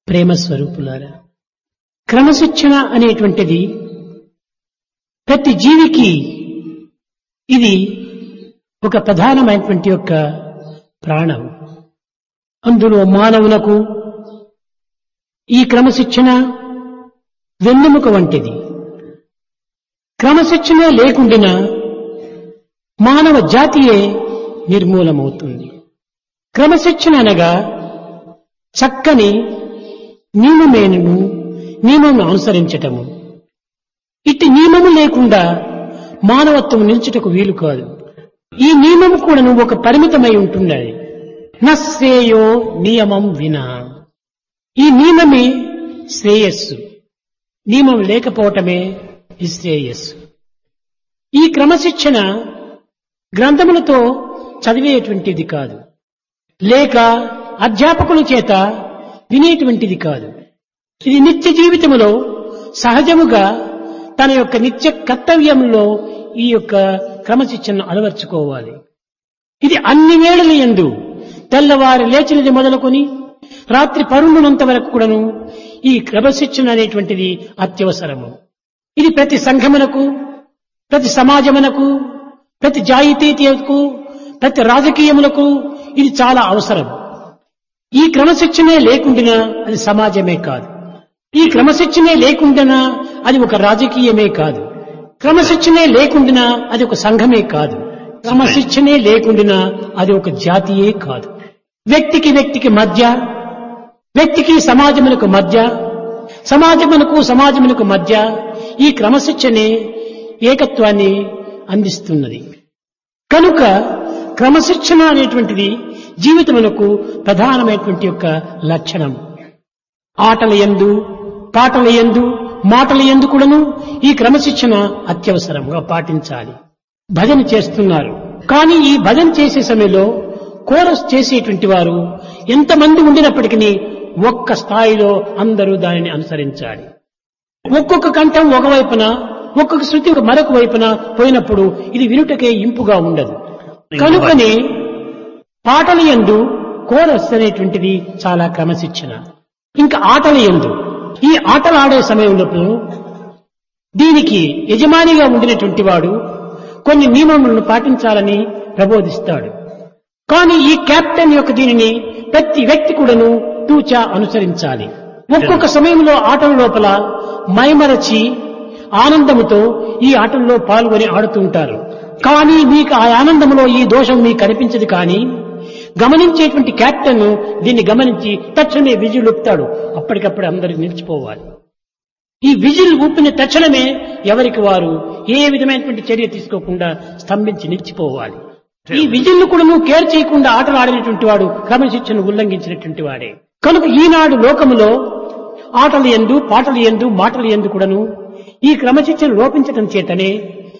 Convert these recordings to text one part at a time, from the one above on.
ప్రేమ స్వరూపులారా క్రమశిక్షణ అనేటువంటిది ప్రతి జీవికి ఇది ఒక ప్రధానమైనటువంటి యొక్క ప్రాణం అందులో మానవులకు ఈ క్రమశిక్షణ వెన్నెముక వంటిది క్రమశిక్షణ లేకుండినా మానవ జాతియే నిర్మూలమవుతుంది క్రమశిక్షణ అనగా చక్కని నియమమేను నియమం అనుసరించటము ఇట్టి నియమము లేకుండా మానవత్వం నిల్చుటకు వీలు కాదు ఈ నియమం కూడాను ఒక పరిమితమై ఉంటున్నది నశ్రేయో నియమం వినా ఈ నియమమే శ్రేయస్సు నియమం లేకపోవటమే నిశ్రేయస్సు ఈ క్రమశిక్షణ గ్రంథములతో చదివేటువంటిది కాదు లేక అధ్యాపకుల చేత వినేటువంటిది కాదు ఇది నిత్య జీవితములో సహజముగా తన యొక్క నిత్య కర్తవ్యంలో ఈ యొక్క క్రమశిక్షణను అలవర్చుకోవాలి ఇది అన్ని వేళల ఎందు తెల్లవారి లేచినది మొదలుకొని రాత్రి పరుండునంత వరకు కూడాను ఈ క్రమశిక్షణ అనేటువంటిది అత్యవసరము ఇది ప్రతి సంఘమునకు ప్రతి సమాజమునకు ప్రతి జాయితీయతకు ప్రతి రాజకీయములకు ఇది చాలా అవసరం ఈ క్రమశిక్షణే లేకుండినా అది సమాజమే కాదు ఈ క్రమశిక్షణే లేకుండానా అది ఒక రాజకీయమే కాదు క్రమశిక్షణే లేకుండినా అది ఒక సంఘమే కాదు క్రమశిక్షణే లేకుండినా అది ఒక జాతియే కాదు వ్యక్తికి వ్యక్తికి మధ్య వ్యక్తికి సమాజములకు మధ్య సమాజమునకు సమాజమునకు మధ్య ఈ క్రమశిక్షణే ఏకత్వాన్ని అందిస్తున్నది కనుక క్రమశిక్షణ అనేటువంటిది జీవితమునకు ప్రధానమైనటువంటి యొక్క లక్షణం ఆటల ఎందు పాటల ఎందు మాటల ఎందు కూడాను ఈ క్రమశిక్షణ అత్యవసరంగా పాటించాలి భజన చేస్తున్నారు కానీ ఈ భజన చేసే సమయంలో కోరస్ చేసేటువంటి వారు ఎంతమంది ఉండినప్పటికీ ఒక్క స్థాయిలో అందరూ దానిని అనుసరించాలి ఒక్కొక్క కంఠం ఒకవైపున ఒక్కొక్క శృతి మరొక వైపున పోయినప్పుడు ఇది వినుటకే ఇంపుగా ఉండదు కనుకనే పాటల ఎందు కోరస్ అనేటువంటిది చాలా క్రమశిక్షణ ఇంకా ఆటల ఎందు ఈ ఆటలు ఆడే సమయంలో దీనికి యజమానిగా ఉండినటువంటి వాడు కొన్ని నియమములను పాటించాలని ప్రబోధిస్తాడు కానీ ఈ కెప్టెన్ యొక్క దీనిని ప్రతి వ్యక్తి కూడాను తూచా అనుసరించాలి ఒక్కొక్క సమయంలో ఆటల లోపల మైమరచి ఆనందముతో ఈ ఆటల్లో పాల్గొని ఆడుతూ ఉంటారు కానీ మీకు ఆ ఆనందంలో ఈ దోషం మీకు కనిపించదు కానీ గమనించేటువంటి కెప్టెన్ దీన్ని గమనించి తక్షణమే విజిల్ ఊపుతాడు అప్పటికప్పుడు అందరూ నిలిచిపోవాలి ఈ విజిల్ ఊపిన తక్షణమే ఎవరికి వారు ఏ విధమైనటువంటి చర్య తీసుకోకుండా స్తంభించి నిలిచిపోవాలి ఈ విజిల్ను కూడా నువ్వు కేర్ చేయకుండా ఆటలు ఆడినటువంటి వాడు క్రమశిక్షణ ఉల్లంఘించినటువంటి వాడే కనుక ఈనాడు లోకములో ఆటలు ఎందు పాటలు ఎందు మాటలు ఎందు కూడాను ఈ క్రమశిక్షణ లోపించటం చేతనే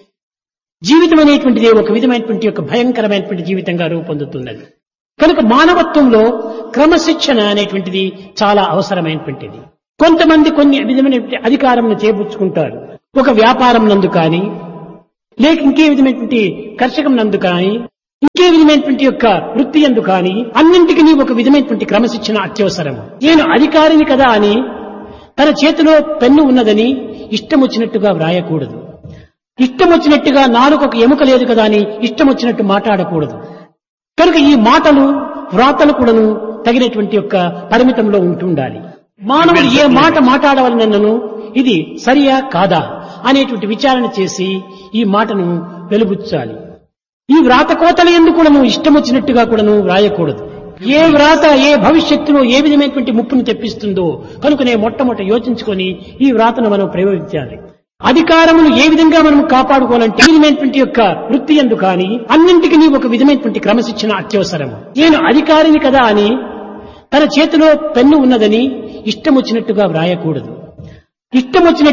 జీవితం అనేటువంటిది ఒక విధమైనటువంటి ఒక భయంకరమైనటువంటి జీవితంగా రూపొందుతున్నది కనుక మానవత్వంలో క్రమశిక్షణ అనేటువంటిది చాలా అవసరమైనటువంటిది కొంతమంది కొన్ని విధమైన అధికారం చేపుచ్చుకుంటారు ఒక వ్యాపారం నందు కానీ లేక ఇంకే విధమైనటువంటి కర్షకం నందు కానీ ఇంకే విధమైనటువంటి యొక్క వృత్తి ఎందు కానీ అన్నింటికి ఒక విధమైనటువంటి క్రమశిక్షణ అత్యవసరము నేను అధికారిని కదా అని తన చేతిలో పెన్ను ఉన్నదని ఇష్టం వచ్చినట్టుగా వ్రాయకూడదు ఇష్టం వచ్చినట్టుగా నాలుగు ఒక ఎముక లేదు కదా అని ఇష్టం వచ్చినట్టు మాట్లాడకూడదు కనుక ఈ మాటలు వ్రాతలు కూడాను తగినటువంటి యొక్క పరిమితంలో ఉంటుండాలి మానవుడు ఏ మాట మాట్లాడవలనను ఇది సరియా కాదా అనేటువంటి విచారణ చేసి ఈ మాటను వెలుబుచ్చాలి ఈ వ్రాత కోతల ఎందుకు కూడాను ఇష్టం వచ్చినట్టుగా కూడాను వ్రాయకూడదు ఏ వ్రాత ఏ భవిష్యత్తులో ఏ విధమైనటువంటి ముప్పును తెప్పిస్తుందో కనుకనే మొట్టమొదట యోచించుకొని ఈ వ్రాతను మనం ప్రయోగించాలి అధికారమును ఏ విధంగా మనం కాపాడుకోవాలంటే ఈ విధమైనటువంటి యొక్క వృత్తి ఎందు కానీ అన్నింటికి ఒక విధమైనటువంటి క్రమశిక్షణ అత్యవసరము నేను అధికారిని కదా అని తన చేతిలో పెన్ను ఉన్నదని ఇష్టం వచ్చినట్టుగా వ్రాయకూడదు ఇష్టం వచ్చినట్టు